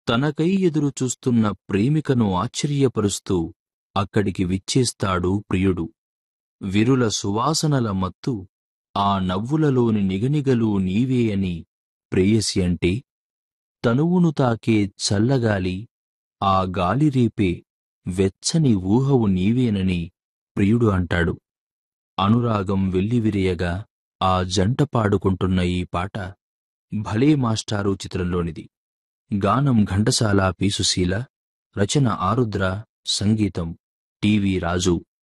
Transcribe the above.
తనకై ఎదురు చూస్తున్న ప్రేమికను ఆశ్చర్యపరుస్తూ అక్కడికి విచ్చేస్తాడు ప్రియుడు విరుల సువాసనల మత్తు ఆ నవ్వులలోని నిగనిగలు నీవే అని ప్రేయసి అంటే తనువును తాకే చల్లగాలి ఆ గాలి రేపే వెచ్చని ఊహవు నీవేనని ప్రియుడు అంటాడు అనురాగం వెల్లివిరియగా ఆ జంట పాడుకుంటున్న ఈ పాట భలే మాస్టారు చిత్రంలోనిది గానం ఘంటసాల పీసుశీల రచన ఆరుద్ర సంగీతం టివి రాజు